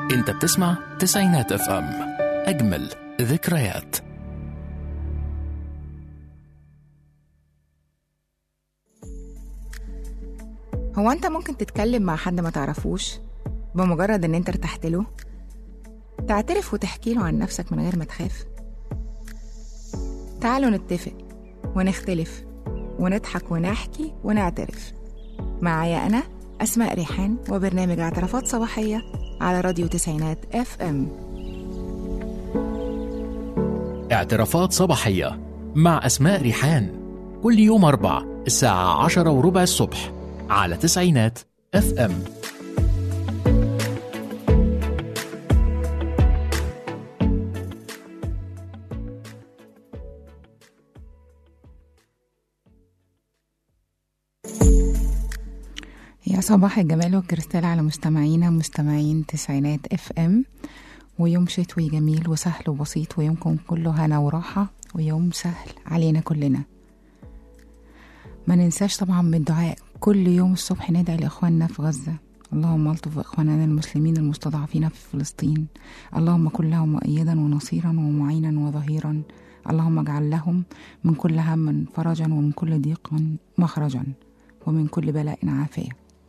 انت بتسمع تسعينات اف ام اجمل ذكريات هو انت ممكن تتكلم مع حد ما تعرفوش بمجرد ان انت ارتحت له تعترف وتحكي له عن نفسك من غير ما تخاف تعالوا نتفق ونختلف ونضحك ونحكي ونعترف معايا انا اسماء ريحان وبرنامج اعترافات صباحيه على راديو تسعينات اف ام اعترافات صباحية مع أسماء ريحان كل يوم أربع الساعة عشرة وربع الصبح على تسعينات اف ام يا صباح الجمال والكريستال على مستمعينا مستمعين تسعينات اف ام ويوم شتوي جميل وسهل وبسيط ويومكم كله هنا وراحة ويوم سهل علينا كلنا ما ننساش طبعا بالدعاء كل يوم الصبح ندعي لإخواننا في غزة اللهم الطف إخواننا المسلمين المستضعفين في فلسطين اللهم كن لهم مؤيدا ونصيرا ومعينا وظهيرا اللهم اجعل لهم من كل هم فرجا ومن كل ضيق مخرجا ومن كل بلاء عافية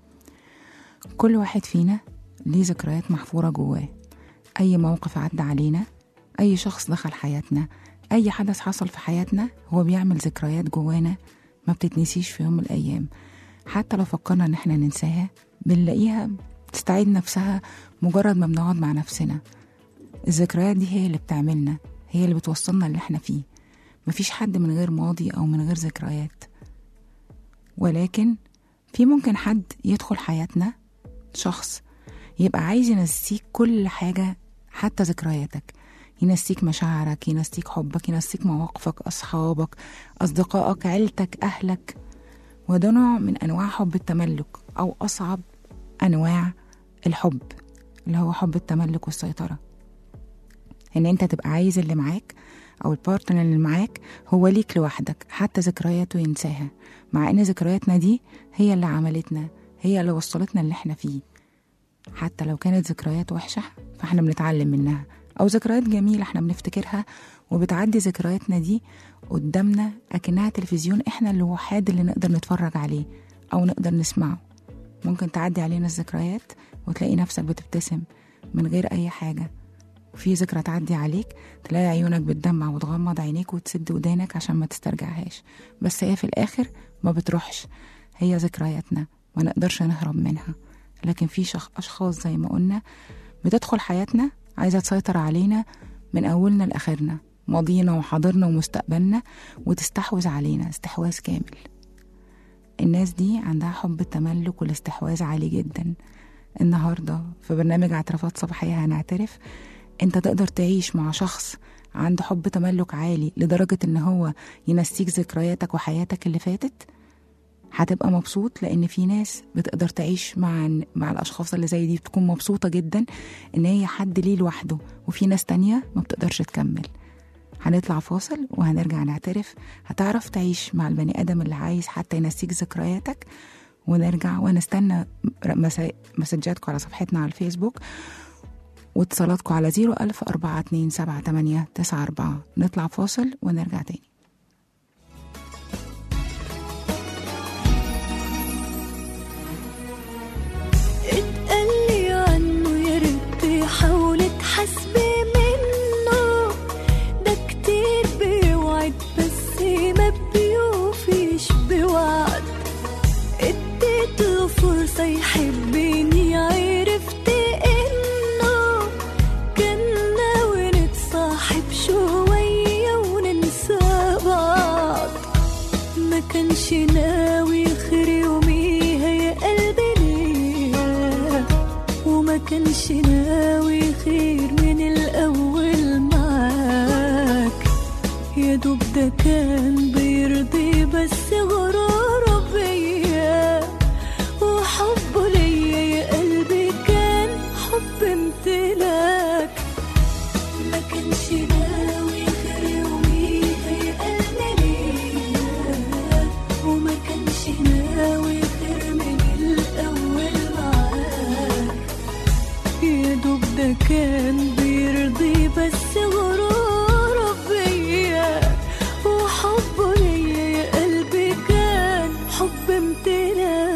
كل واحد فينا ليه ذكريات محفورة جواه أي موقف عدى علينا أي شخص دخل حياتنا أي حدث حصل في حياتنا هو بيعمل ذكريات جوانا ما بتتنسيش في يوم من الأيام حتى لو فكرنا إن احنا ننساها بنلاقيها تستعيد نفسها مجرد ما بنقعد مع نفسنا الذكريات دي هي اللي بتعملنا هي اللي بتوصلنا اللي احنا فيه مفيش حد من غير ماضي أو من غير ذكريات ولكن في ممكن حد يدخل حياتنا شخص يبقى عايز ينسيك كل حاجة حتى ذكرياتك ينسيك مشاعرك ينسيك حبك ينسيك مواقفك أصحابك أصدقائك عيلتك أهلك وده نوع من أنواع حب التملك أو أصعب أنواع الحب اللي هو حب التملك والسيطرة إن أنت تبقى عايز اللي معاك أو البارتنر اللي معاك هو ليك لوحدك حتى ذكرياته ينساها مع إن ذكرياتنا دي هي اللي عملتنا هي اللي وصلتنا اللي احنا فيه حتى لو كانت ذكريات وحشة فاحنا بنتعلم منها أو ذكريات جميلة احنا بنفتكرها وبتعدي ذكرياتنا دي قدامنا أكنها تلفزيون احنا الوحيد اللي نقدر نتفرج عليه أو نقدر نسمعه ممكن تعدي علينا الذكريات وتلاقي نفسك بتبتسم من غير أي حاجة وفي ذكرى تعدي عليك تلاقي عيونك بتدمع وتغمض عينيك وتسد ودانك عشان ما تسترجعهاش بس هي في الآخر ما بتروحش هي ذكرياتنا ما نقدرش نهرب منها لكن في شخ أشخاص زي ما قلنا بتدخل حياتنا عايزة تسيطر علينا من أولنا لآخرنا ماضينا وحاضرنا ومستقبلنا وتستحوذ علينا استحواذ كامل الناس دي عندها حب التملك والاستحواذ عالي جدا النهاردة في برنامج اعترافات صباحية هنعترف انت تقدر تعيش مع شخص عنده حب تملك عالي لدرجة ان هو ينسيك ذكرياتك وحياتك اللي فاتت هتبقى مبسوط لان في ناس بتقدر تعيش مع مع الاشخاص اللي زي دي بتكون مبسوطه جدا ان هي حد ليه لوحده وفي ناس تانية ما بتقدرش تكمل هنطلع فاصل وهنرجع نعترف هتعرف تعيش مع البني ادم اللي عايز حتى ينسيك ذكرياتك ونرجع ونستنى مسا- مسجاتكم على صفحتنا على الفيسبوك واتصالاتكم على 01000 427 94 نطلع فاصل ونرجع تاني اتقلي عنه يا ريت حاولي تحسبي منه ده كتير بيوعد بس ما بيوفيش بوعد اديت له فرصة يحبني عرفت انه كان ناوي نتصاحب شوية وننسى بعض ما كانش ناوي خير يوميها يا قلبي ليه وما كانش ناوي خير من الأول معاك يا دوب ده كان بيرضي بس غراره بيا وحبه ليا يا ده كان بيرضي بس غروره بيا وحبه ليا يا قلبي كان حب امتلاك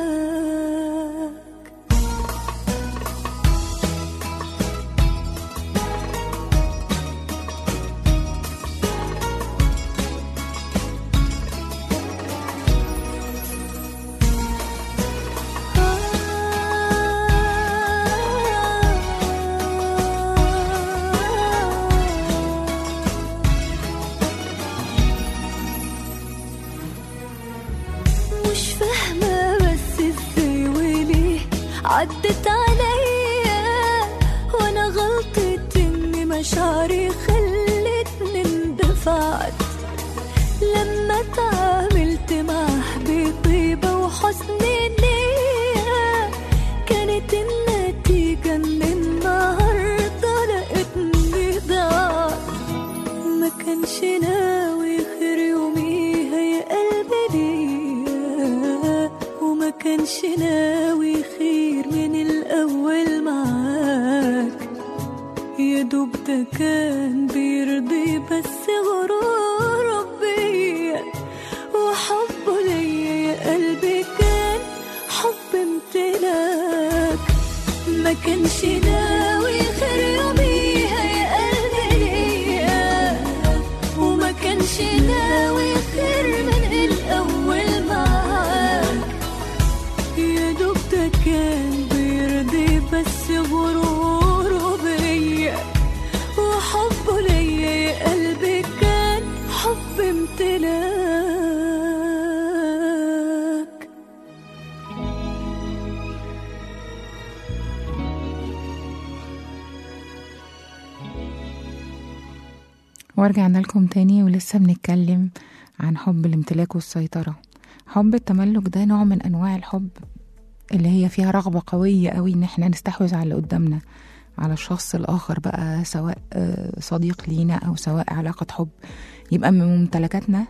مش فاهمة بس ازاي وليه عدت عليا وانا غلطت ان مشاعري خلتني اندفعت لما اتعاملت معاه بطيبة وحسن نية كانت النتيجة ان النهاردة لقيتني ضاعت ما كانش ناوي خير يوميها يا قلبي ليا وما كانش ناوي خير من الأول معاك يا دوب ده كان بيرضي بس غروره بيا وحبه ليا يا قلبي كان حب امتلاك ما كانش ناوي خير يوميها يا قلبي ليا وما كانش ناوي خير من الأول معاك يا دوب ده كان بيرضي بس غروره بيا وحبه ليا يا قلبي كان حب امتلاك ورجعنا لكم تاني ولسه بنتكلم عن حب الامتلاك والسيطرة حب التملك ده نوع من أنواع الحب اللي هي فيها رغبة قوية قوي إن احنا نستحوذ على اللي قدامنا على الشخص الآخر بقى سواء آه، صديق لينا أو سواء علاقة حب يبقى من ممتلكاتنا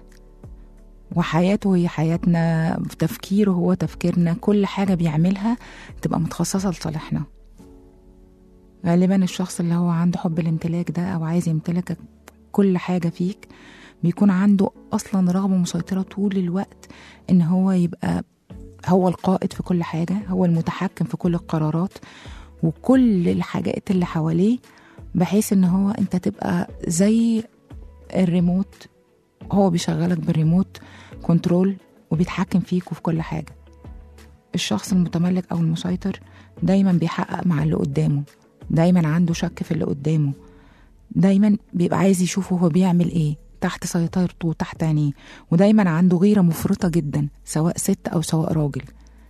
وحياته هي حياتنا تفكيره هو تفكيرنا كل حاجة بيعملها تبقى متخصصة لصالحنا غالبا الشخص اللي هو عنده حب الامتلاك ده أو عايز يمتلكك كل حاجة فيك بيكون عنده أصلا رغبة مسيطرة طول الوقت إن هو يبقى هو القائد في كل حاجة هو المتحكم في كل القرارات وكل الحاجات اللي حواليه بحيث إن هو أنت تبقى زي الريموت هو بيشغلك بالريموت كنترول وبيتحكم فيك وفي كل حاجة الشخص المتملك أو المسيطر دايما بيحقق مع اللي قدامه دايما عنده شك في اللي قدامه دايما بيبقى عايز يشوفه هو بيعمل ايه تحت سيطرته وتحت عينيه ودايما عنده غيرة مفرطة جدا سواء ست أو سواء راجل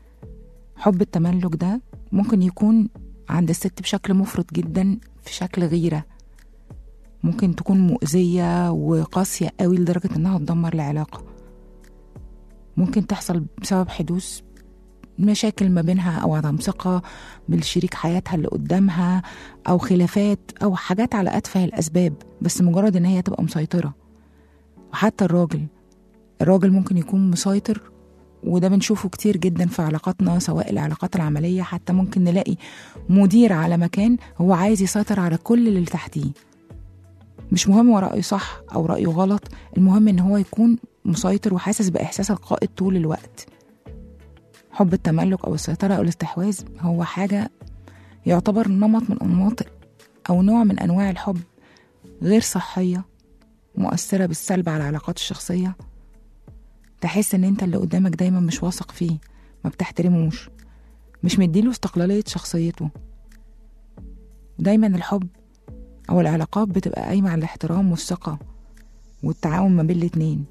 حب التملك ده ممكن يكون عند الست بشكل مفرط جدا في شكل غيرة ممكن تكون مؤذية وقاسية قوي لدرجة إنها تدمر العلاقة ممكن تحصل بسبب حدوث مشاكل ما بينها أو عدم ثقة بالشريك حياتها اللي قدامها أو خلافات أو حاجات على أتفه الأسباب بس مجرد إن هي تبقى مسيطرة وحتى الراجل الراجل ممكن يكون مسيطر وده بنشوفه كتير جدا في علاقاتنا سواء العلاقات العملية حتى ممكن نلاقي مدير على مكان هو عايز يسيطر على كل اللي تحتيه مش مهم هو رأيه صح أو رأيه غلط المهم إن هو يكون مسيطر وحاسس بإحساس القائد طول الوقت حب التملك أو السيطرة أو الاستحواذ هو حاجة يعتبر نمط من أنماط أو نوع من أنواع الحب غير صحية مؤثرة بالسلب على العلاقات الشخصية تحس إن أنت اللي قدامك دايما مش واثق فيه ما بتحترموش مش مديله استقلالية شخصيته دايما الحب أو العلاقات بتبقى قايمة على الاحترام والثقة والتعاون ما بين الاتنين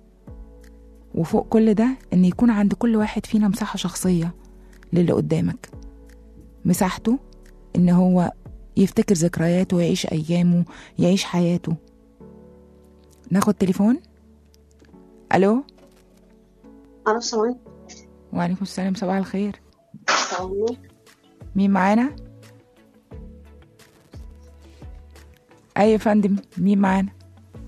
وفوق كل ده إن يكون عند كل واحد فينا مساحة شخصية للي قدامك مساحته إن هو يفتكر ذكرياته ويعيش أيامه يعيش حياته ناخد تليفون ألو ألو السلام عليكم وعليكم السلام صباح الخير السلام عليكم. مين معانا أي يا فندم مين معانا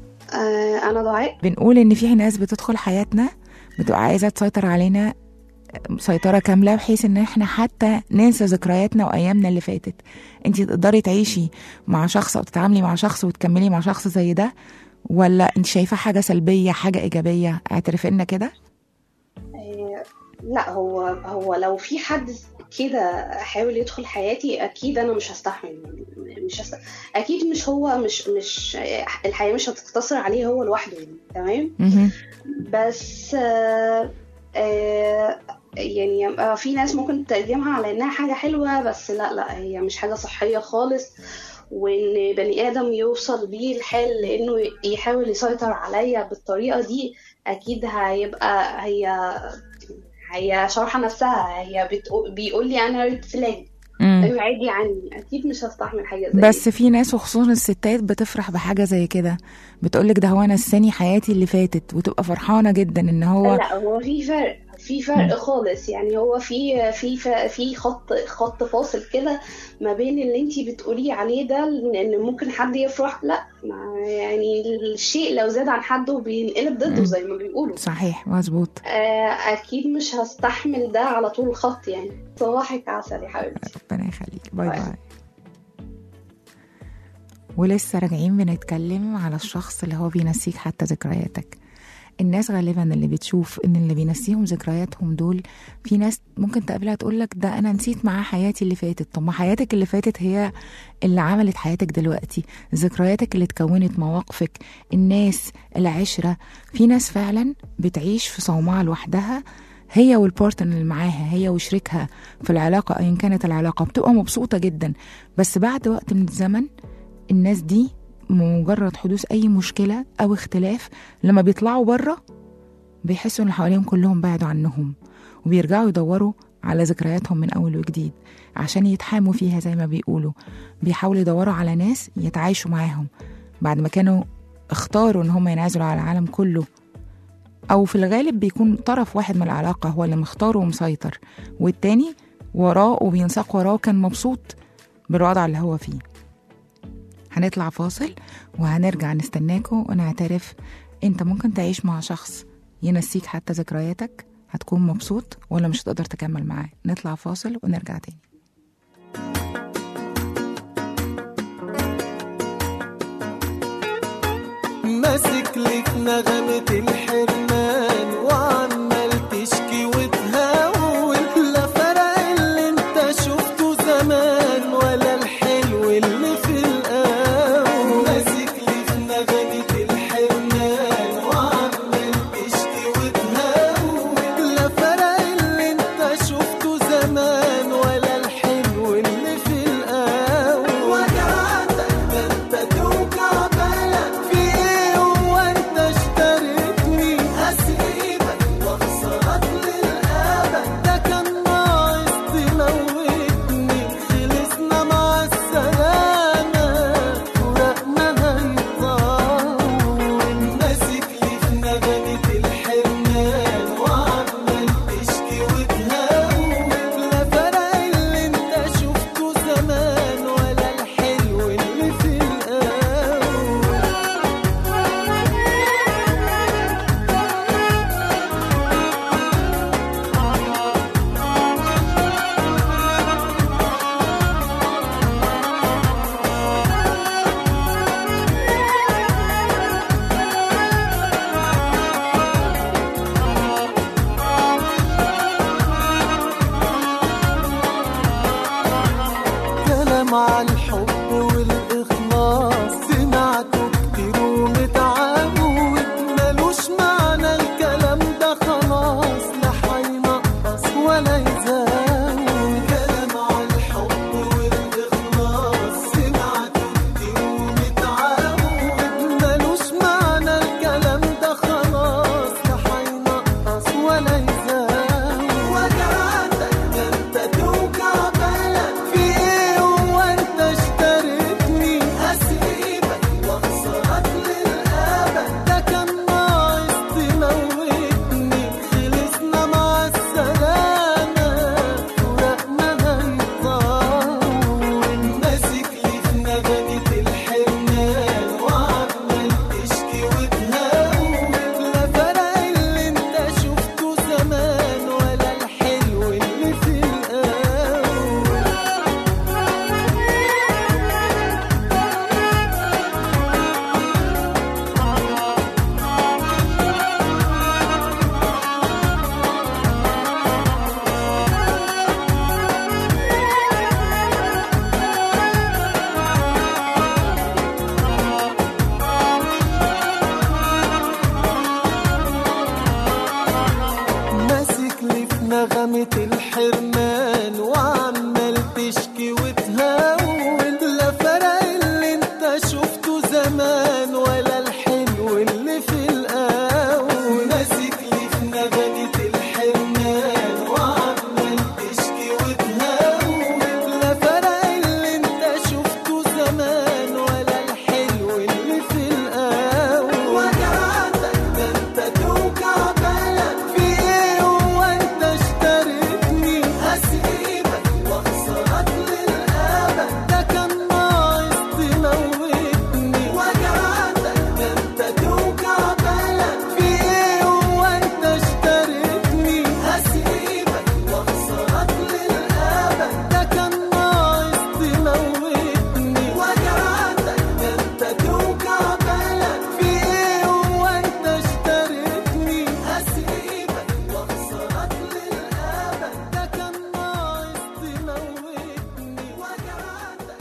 آه أنا دعاء بنقول إن في ناس بتدخل حياتنا بتبقى عايزة تسيطر علينا سيطره كامله بحيث ان احنا حتى ننسى ذكرياتنا وايامنا اللي فاتت انت تقدري تعيشي مع شخص او تتعاملي مع شخص وتكملي مع شخص زي ده ولا انت شايفاه حاجه سلبيه حاجه ايجابيه اعترفي لنا كده آه، لا هو هو لو في حد كده حاول يدخل حياتي اكيد انا مش هستحمل مش هست... اكيد مش هو مش مش الحياه مش هتقتصر عليه هو لوحده يعني تمام مهم. بس آه، آه، يعني آه، في ناس ممكن تقدمها على انها حاجه حلوه بس لا لا هي مش حاجه صحيه خالص وان بني ادم يوصل بيه الحال لانه يحاول يسيطر عليا بالطريقه دي اكيد هيبقى هي هي شارحه نفسها هي بتقول بيقول لي انا ريد فلاج مم. ايوه عادي عني اكيد مش هستحمل حاجه زي بس في ناس وخصوصا الستات بتفرح بحاجه زي كده بتقولك ده هو انا السني حياتي اللي فاتت وتبقى فرحانه جدا ان هو لا هو في فرق في فرق خالص يعني هو في في في خط خط فاصل كده ما بين اللي انت بتقوليه عليه ده ان ممكن حد يفرح لا ما يعني الشيء لو زاد عن حده بينقلب ضده زي ما بيقولوا صحيح مظبوط آه، اكيد مش هستحمل ده على طول الخط يعني صباحك عسل يا حبيبتي ربنا يخليك باي باي. باي ولسه راجعين بنتكلم على الشخص اللي هو بينسيك حتى ذكرياتك الناس غالبا اللي بتشوف ان اللي بينسيهم ذكرياتهم دول في ناس ممكن تقابلها تقول لك ده انا نسيت معاه حياتي اللي فاتت طب ما حياتك اللي فاتت هي اللي عملت حياتك دلوقتي ذكرياتك اللي اتكونت مواقفك الناس العشرة في ناس فعلا بتعيش في صومعة لوحدها هي والبارتنر اللي معاها هي وشريكها في العلاقة أيا كانت العلاقة بتبقى مبسوطة جدا بس بعد وقت من الزمن الناس دي مجرد حدوث أي مشكلة أو اختلاف لما بيطلعوا بره بيحسوا إن اللي حواليهم كلهم بعدوا عنهم وبيرجعوا يدوروا على ذكرياتهم من أول وجديد عشان يتحاموا فيها زي ما بيقولوا بيحاولوا يدوروا على ناس يتعايشوا معاهم بعد ما كانوا اختاروا إن هم ينعزلوا على العالم كله أو في الغالب بيكون طرف واحد من العلاقة هو اللي مختار ومسيطر والتاني وراه وبينساق وراه كان مبسوط بالوضع اللي هو فيه هنطلع فاصل وهنرجع نستناكوا ونعترف انت ممكن تعيش مع شخص ينسيك حتى ذكرياتك هتكون مبسوط ولا مش هتقدر تكمل معاه نطلع فاصل ونرجع تاني ماسك لك نغمة الحرمان وعمال تشكي وتهون لا فرق اللي انت شفته زمان ولا الحلو اللي في القاون ماسك لك نغمة الحرمان وعمال تشكي وتهون لا فرق اللي انت شفته زمان ولا الحلو اللي في القاون وجعتك ده انت توجع بالك في ايه هو انت اشتريتني هسيبك واخسرك للابد ده كان ناقص تموتني خلصنا مع السلامه ورقنا هيطول ماسك لي في نغمه الحرمان وعمال تشكي وتهون لا فرق الحرمان وعمال تشكي وتهون لا فرق اللي انت شفته زمان ولا الحلو اللي في الأول ماسك لي في نغمة الحرمان وعمال تشكي وتهون لا فرق اللي انت شفته زمان ولا الحلو اللي في الأول وجعتك ده انت توجع بالك في ايه هو انت اشتريتني هسيبك واخسرك للأبد ده كان ناقص تموتني وجعتك ده انت توجع بالك في ايه هو انت اشتريتني هسيبك واخسرك للأبد ده كان ناقص تموتني وجعتك ده انت توجع بالك في ايه هو انت اشتريتني هسيبك واخسرك للأبد ده كان ناقص تموتني وجعتك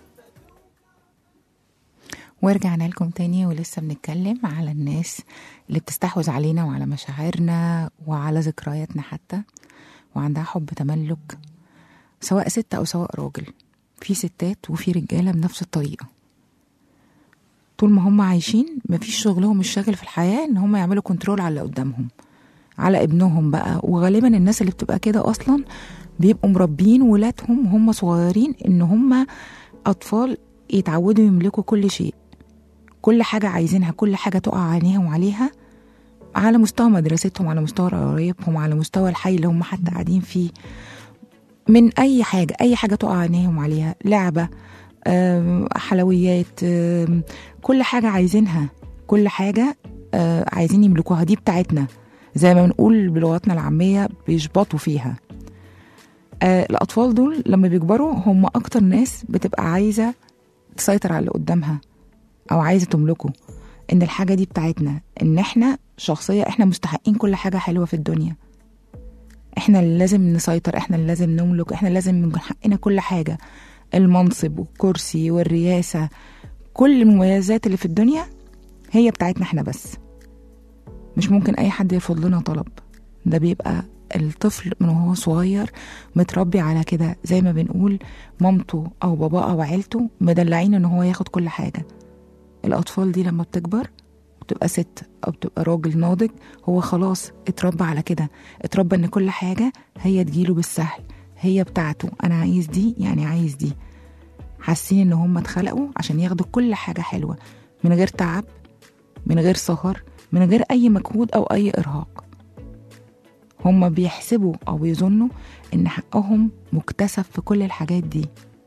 ورجعنا لكم تاني ولسه بنتكلم على الناس اللي بتستحوذ علينا وعلى مشاعرنا وعلى ذكرياتنا حتى وعندها حب تملك سواء ست أو سواء راجل في ستات وفي رجالة بنفس الطريقة طول ما هم عايشين مفيش شغلهم الشاغل في الحياة ان هم يعملوا كنترول على اللي قدامهم على ابنهم بقى وغالبا الناس اللي بتبقى كده اصلا بيبقوا مربين ولادهم وهم صغيرين ان هم اطفال يتعودوا يملكوا كل شيء كل حاجة عايزينها كل حاجة تقع عينيهم عليها على مستوى مدرستهم على مستوى قرايبهم على مستوى الحي اللي هم حتى قاعدين فيه من أي حاجة أي حاجة تقع عينيهم عليها لعبة آم، حلويات آم، كل حاجة عايزينها كل حاجة آه، عايزين يملكوها دي بتاعتنا زي ما بنقول بلغتنا العامية بيشبطوا فيها آه، الأطفال دول لما بيكبروا هم أكتر ناس بتبقى عايزة تسيطر على اللي قدامها أو عايزة تملكه إن الحاجة دي بتاعتنا إن إحنا شخصية إحنا مستحقين كل حاجة حلوة في الدنيا إحنا اللي لازم نسيطر إحنا اللي لازم نملك إحنا لازم من حقنا كل حاجة المنصب والكرسي والرياسة كل المميزات اللي في الدنيا هي بتاعتنا إحنا بس مش ممكن أي حد يرفض لنا طلب ده بيبقى الطفل من وهو صغير متربي على كده زي ما بنقول مامته او باباه او عيلته مدلعين ان هو ياخد كل حاجه الاطفال دي لما بتكبر بتبقى ست او بتبقى راجل ناضج هو خلاص اتربى على كده اتربى ان كل حاجه هي تجيله بالسهل هي بتاعته انا عايز دي يعني عايز دي حاسين ان هم اتخلقوا عشان ياخدوا كل حاجه حلوه من غير تعب من غير سهر من غير اي مجهود او اي ارهاق هم بيحسبوا او بيظنوا ان حقهم مكتسب في كل الحاجات دي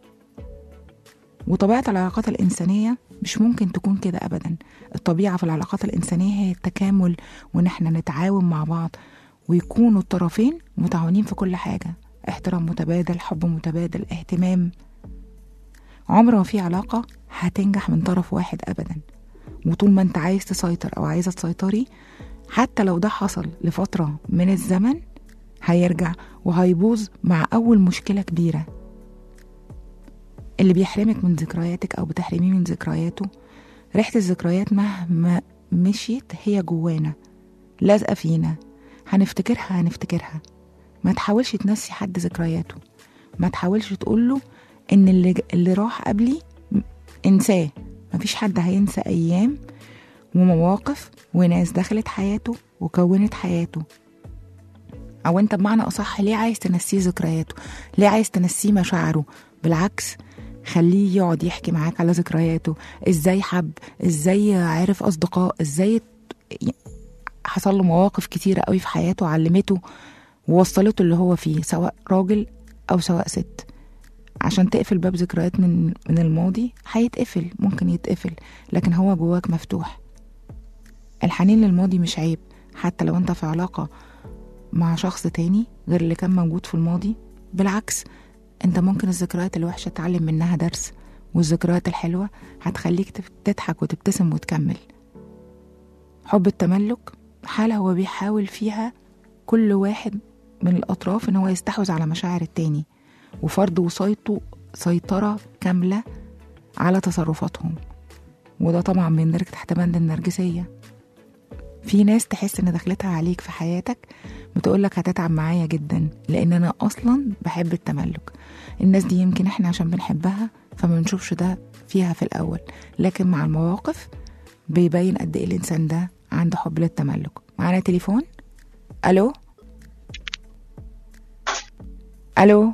وطبيعة العلاقات الإنسانية مش ممكن تكون كده أبدا الطبيعة في العلاقات الإنسانية هي التكامل وإن احنا نتعاون مع بعض ويكونوا الطرفين متعاونين في كل حاجة احترام متبادل حب متبادل اهتمام عمر ما في علاقة هتنجح من طرف واحد أبدا وطول ما انت عايز تسيطر أو عايزة تسيطري حتى لو ده حصل لفترة من الزمن هيرجع وهيبوظ مع أول مشكلة كبيرة اللي بيحرمك من ذكرياتك أو بتحرميه من ذكرياته ريحة الذكريات مهما مشيت هي جوانا لازقة فينا هنفتكرها هنفتكرها ما تحاولش تنسي حد ذكرياته ما تحاولش تقوله ان اللي, اللي راح قبلي م- انساه مفيش حد هينسى ايام ومواقف وناس دخلت حياته وكونت حياته او انت بمعنى اصح ليه عايز تنسيه ذكرياته ليه عايز تنسيه مشاعره بالعكس خليه يقعد يحكي معاك على ذكرياته ازاي حب ازاي عرف اصدقاء ازاي ت- حصل له مواقف كتيرة قوي في حياته علمته ووصلته اللي هو فيه سواء راجل او سواء ست عشان تقفل باب ذكريات من من الماضي هيتقفل ممكن يتقفل لكن هو جواك مفتوح الحنين للماضي مش عيب حتى لو انت في علاقة مع شخص تاني غير اللي كان موجود في الماضي بالعكس انت ممكن الذكريات الوحشة تتعلم منها درس والذكريات الحلوة هتخليك تف- تضحك وتبتسم وتكمل حب التملك حالة هو بيحاول فيها كل واحد من الأطراف إن هو يستحوذ على مشاعر التاني وفرض وصايته سيطرة كاملة على تصرفاتهم وده طبعا بيندرج تحت بند النرجسية في ناس تحس إن دخلتها عليك في حياتك بتقولك هتتعب معايا جدا لان انا اصلا بحب التملك الناس دي يمكن احنا عشان بنحبها فما بنشوفش ده فيها في الاول لكن مع المواقف بيبين قد ايه الانسان ده عنده حب للتملك معانا تليفون الو الو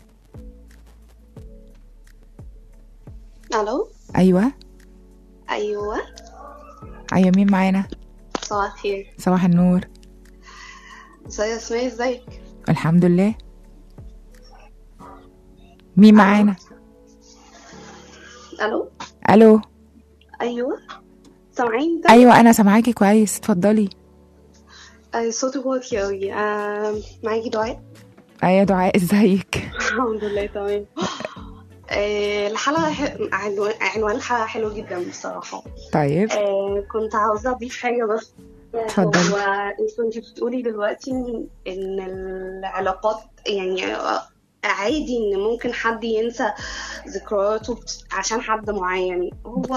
الو ايوه ايوه ايوه مين معانا صباح الخير صباح النور ازاي يا اسماء ازيك الحمد لله مين معانا الو الو ايوه سامعين ده ايوه انا سامعاكي كويس اتفضلي آه، صوتي واطي قوي آه، معاكي دعاء ايوه دعاء ازيك الحمد لله تمام آه، الحلقة ح- عنوان عنوان الحلقة حلو جدا بصراحة طيب آه، كنت عاوزة أضيف حاجة بس اتفضلي. هو انت كنت بتقولي دلوقتي إن- ان العلاقات يعني آه، عادي ان ممكن حد ينسى ذكرياته بت- عشان حد معين هو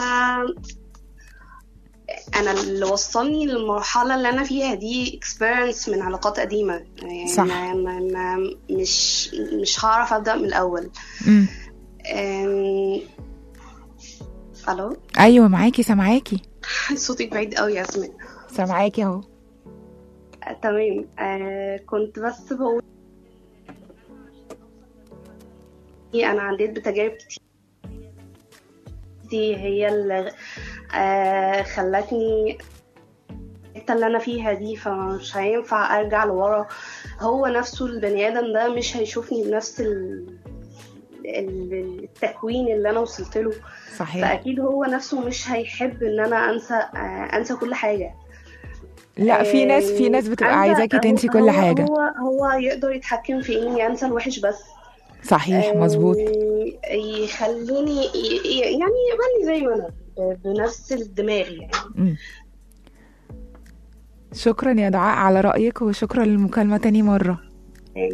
انا اللي وصلني للمرحله اللي انا فيها دي experience من علاقات قديمه يعني صح. ما ما ما مش مش هعرف ابدا من الاول امم أم... الو ايوه معاكي سامعاكي صوتك بعيد قوي يا اسماء سامعاكي اهو آه، تمام آه كنت بس بقول انا عديت بتجارب كتير دي هي اللي آه خلتني الحته اللي انا فيها دي فمش هينفع ارجع لورا هو نفسه البني ادم ده مش هيشوفني بنفس ال... ال- التكوين اللي انا وصلت له صحيح فاكيد هو نفسه مش هيحب ان انا انسى آه انسى كل حاجه لا في ناس في ناس بتبقى أنسى- عايزاكي تنسي هو- كل حاجه هو هو يقدر يتحكم في اني انسى الوحش بس صحيح مظبوط آه، يخليني ي- ي- يعني يقبلني زي ما انا ب- بنفس الدماغ يعني مم. شكرا يا دعاء على رأيك وشكرا للمكالمة تاني مرة يعني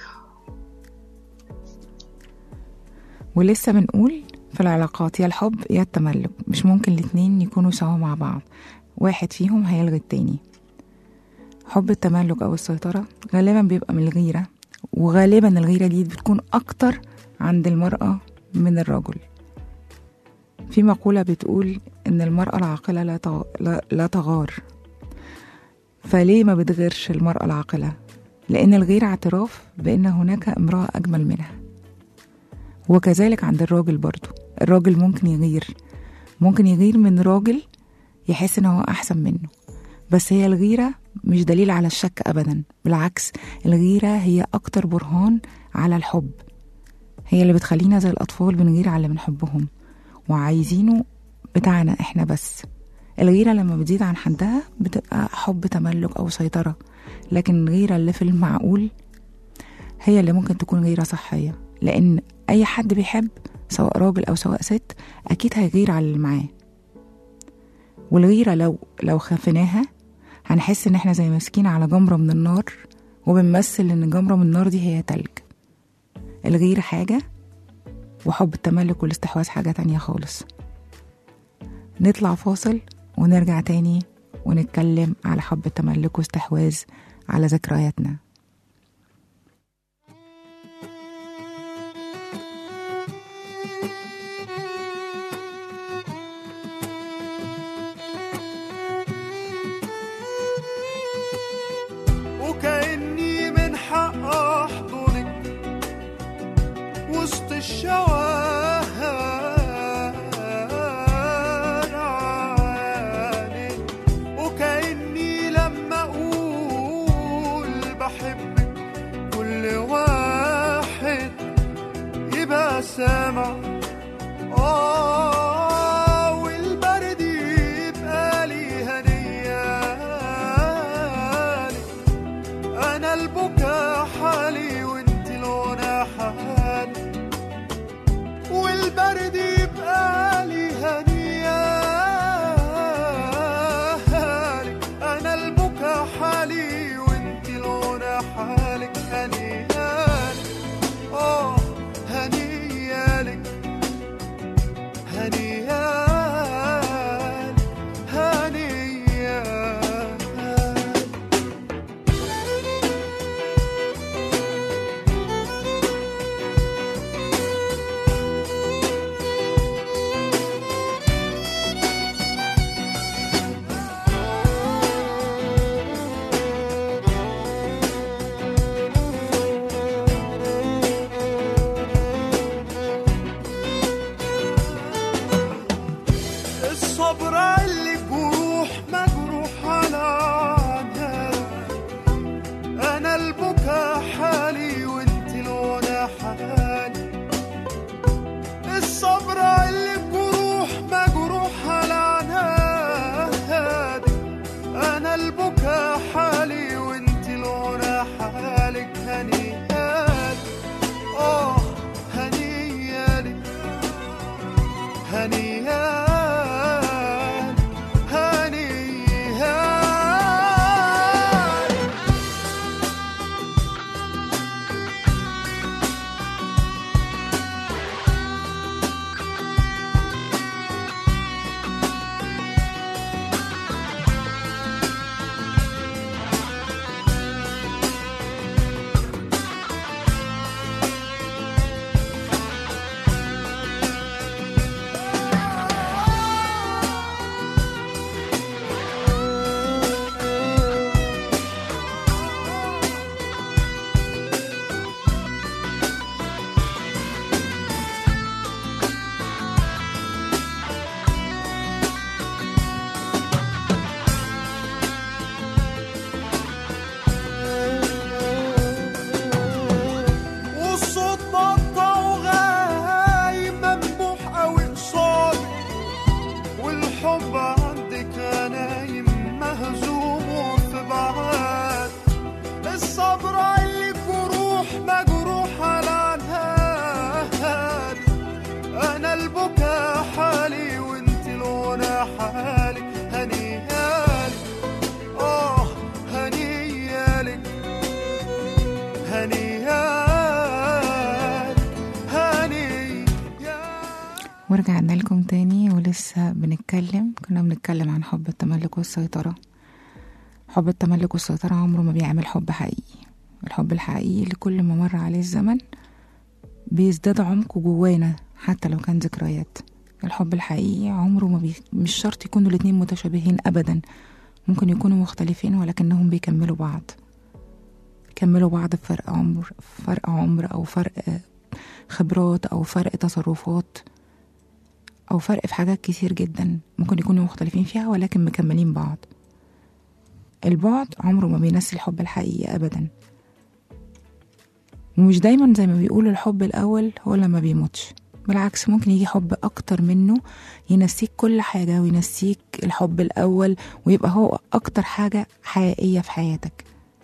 ولسه بنقول في العلاقات يا الحب يا التملك مش ممكن الاتنين يكونوا سوا مع بعض واحد فيهم هيلغي التاني حب التملك أو السيطرة غالبا بيبقى من الغيرة وغالبا الغيرة دي بتكون أكتر عند المرأة من الرجل في مقولة بتقول إن المرأة العاقلة لا تغ- لا- لا تغار فليه ما بتغيرش المرأة العاقلة؟ لأن الغيرة اعتراف بأن هناك امرأة أجمل منها وكذلك عند الراجل برضو الراجل ممكن يغير ممكن يغير من راجل يحس ان هو احسن منه بس هي الغيرة مش دليل على الشك ابدا بالعكس الغيرة هي اكتر برهان على الحب هي اللي بتخلينا زي الاطفال بنغير على اللي بنحبهم وعايزينه بتاعنا احنا بس الغيرة لما بتزيد عن حدها بتبقى حب تملك او سيطرة لكن الغيرة اللي في المعقول هي اللي ممكن تكون غيرة صحية لأن أي حد بيحب سواء راجل أو سواء ست أكيد هيغير على اللي معاه والغيرة لو لو خفناها هنحس إن إحنا زي ماسكين على جمرة من النار وبنمثل إن جمرة من النار دي هي تلج الغيرة حاجة وحب التملك والاستحواذ حاجة تانية خالص نطلع فاصل ونرجع تاني ونتكلم على حب التملك واستحواذ على ذكرياتنا وكأني من حق أحضنك وسط الشوارع وكأني لما أقول بحبك كل واحد يبقى سامع آه والبرد يبقى لي هنيالي انا البكا حالي وانت الغنى حالي والبرد يبقى لي هنيالي انا البكا حالي وانت الغنى حالك هنيالي اه هنيالك ورجعنا لكم تاني ولسه بنتكلم كنا بنتكلم عن حب التملك والسيطرة حب التملك والسيطرة عمره ما بيعمل حب حقيقي الحب الحقيقي اللي كل ما مر عليه الزمن بيزداد عمقه جوانا حتى لو كان ذكريات الحب الحقيقي عمره ما بي... مش شرط يكونوا الاتنين متشابهين أبدا ممكن يكونوا مختلفين ولكنهم بيكملوا بعض بيكملوا بعض بفرق عمر فرق عمر أو فرق خبرات أو فرق تصرفات أو فرق في حاجات كتير جدا ممكن يكونوا مختلفين فيها ولكن مكملين بعض البعد عمره ما بينسي الحب الحقيقي أبدا ومش دايما زي ما بيقولوا الحب الأول هو اللي ما بيموتش بالعكس ممكن يجي حب أكتر منه ينسيك كل حاجة وينسيك الحب الأول ويبقى هو أكتر حاجة حقيقية في حياتك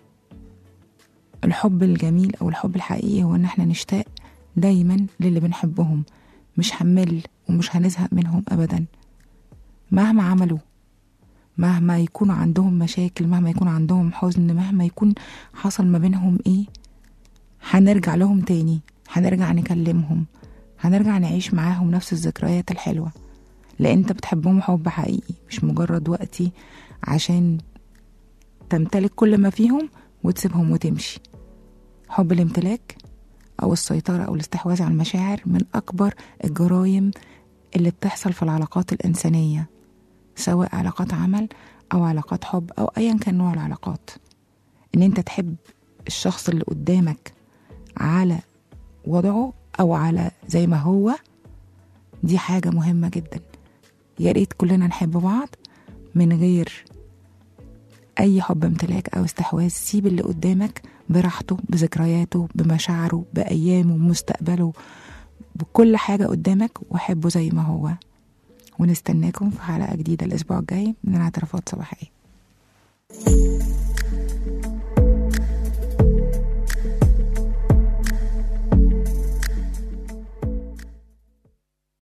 الحب الجميل أو الحب الحقيقي هو إن احنا نشتاق دايما للي بنحبهم مش هنمل ومش هنزهق منهم أبدا مهما عملوا مهما يكون عندهم مشاكل مهما يكون عندهم حزن مهما يكون حصل ما بينهم ايه هنرجع لهم تاني هنرجع نكلمهم هنرجع نعيش معاهم نفس الذكريات الحلوة لأن انت بتحبهم حب حقيقي مش مجرد وقتي عشان تمتلك كل ما فيهم وتسيبهم وتمشي حب الامتلاك أو السيطرة أو الاستحواذ على المشاعر من أكبر الجرائم اللي بتحصل في العلاقات الإنسانية سواء علاقات عمل أو علاقات حب أو أيا كان نوع العلاقات إن أنت تحب الشخص اللي قدامك على وضعه أو على زي ما هو دي حاجة مهمة جدا يا ريت كلنا نحب بعض من غير أي حب امتلاك أو استحواذ سيب اللي قدامك براحته بذكرياته بمشاعره بأيامه بمستقبله بكل حاجة قدامك وحبه زي ما هو ونستناكم في حلقة جديدة الأسبوع الجاي من اعترافات صباحية